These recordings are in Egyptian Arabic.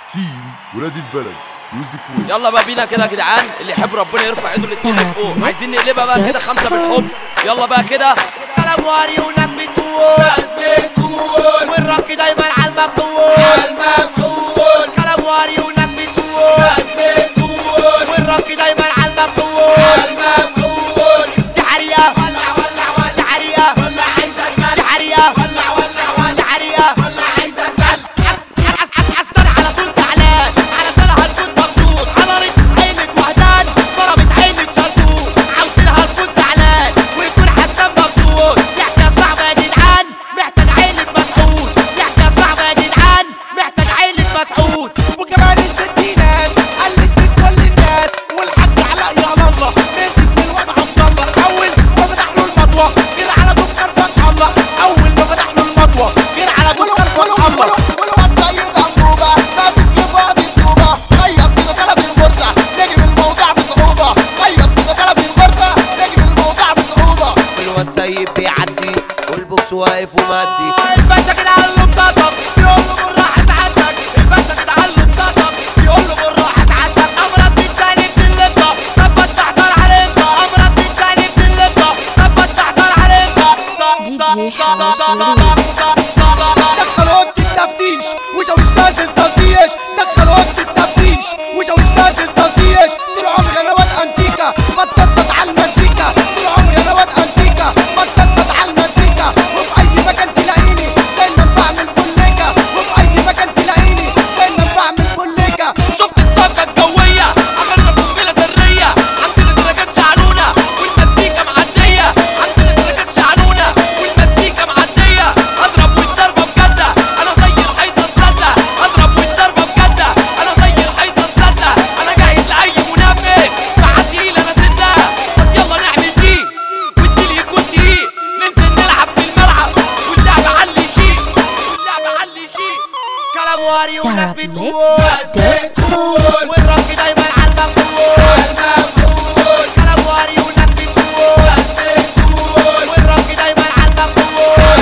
تيم ولاد البلد ميوزك ويب يلا بقى بينا كده يا جدعان اللي يحب ربنا يرفع ايده الاتنين لفوق عايزين نقلبها بقى كده خمسه بالحب يلا بقى كده كلام واري وناس بتقول ناس بتقول والرك دايما على المفعول المفعول كلام واري وناس بتقول ناس بتقول والرك دايما على المفعول المفعول دي حريقه ولع ولع ولع دي حريقه ولع عايزة دي الملح حريقه ولع ولع ولع دي حريقه ولع عايزة الملح حس حس حس حس على طول زعلان علشانها نكون مبسوط حضرت عينة وهدان ضربت عينة شلتوت عاوزينها نكون زعلان ويكون حسان مبسوط يحكي صعبة يا جدعان محتاج عيلة مسعود يحكي صعبة يا جدعان محتاج عيلة مسعود وكمان الستينات قلت من كل الناس والحاج علاء يا الله مسك من الوضع عبد الله اول ما فتح له المطوه غير على دكان فتح الله اول ما فتح له المطوه غير على دكان فتح الله والواد طيب انبوبه ماسك لفاضي الطوبه طيب كده طلب المرجع نجم الموضوع بصعوبه طيب كده طلب المرجع نجم الموضوع بصعوبه الواد سايب بيعدي والبوكس واقف ومادي الباشا كده قال له بطاطا بيقول له بالراحة سعادتك الباشا كده قال له بطاطا بيقول له بالراحة سعادتك أمرك بالتاني بتلبطة ثبت تحضر عليك أمرك بالتاني بتلبطة ثبت تحضر عليك دي جي حواش دخل اوضه التفتيش وشوش نازل تلطيش دخل اوضه التفتيش وشوش نازل تلطيش طول عمري انا واد انتيكا بتنطط على المزيكا طول عمري انا واد انتيكا بتنطط على المزيكا وفي اي مكان تلاقيني دايما بعمل بوليكا وفي اي مكان تلاقيني دايما بعمل بوليكا شفت الطاقة الجوية آخرنا قنبلة ذرية عندنا درجات شعنونة والمزيكا معدية عندنا درجات شعنونة والمزيكا معدية أضرب والضربة بجدة أنا زي الحيطة السادة أضرب والضربة بجدة أنا زي الحيطة السادة أنا جاهز لأي منافس مع تقيل أنا سدها طب يلا نعمل دي والديل يكون دقيق ننزل نلعب في الملعب واللعبة علي شيء واللعبة علي شيء كلام واري وناس بتقول Arabmix.com والرب دايما على المفعول كلام واري وناس بتقول والرب دايما على المفعول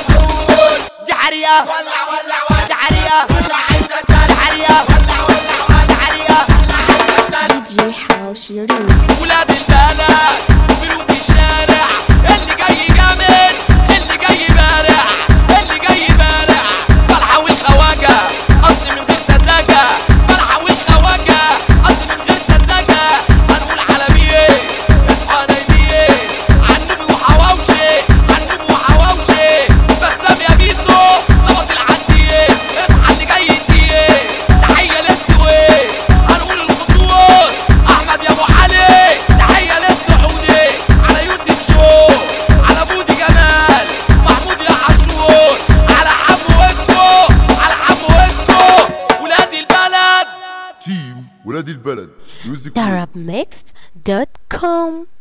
دي حريقة دي حريقة دي حريقة دي حريقة دي جي حواش ريميكس ولاد البلد ملوك الشارع اللي جاي جامد اللي جاي بارع اللي جاي بارع طلعة والخواجة أصل من غير سذاجة طلعة والخواجة أصل من غير سذاجة هنقول عالمية اصحى نايمية عنوبي وحواوشي عنوبي وحواوشي بسام يا بيسو نبط العدية اصحى اللي جاي يديه تحية للسويد هنقول الخطوط احمد يا ابو علي تحيه للسعودي على يوسف شو على بودي جمال محمود يا عاشور على حمو اسمه على حمو اسمه ولاد البلد تيم ولاد البلد ميوزك ويب Arabmix.com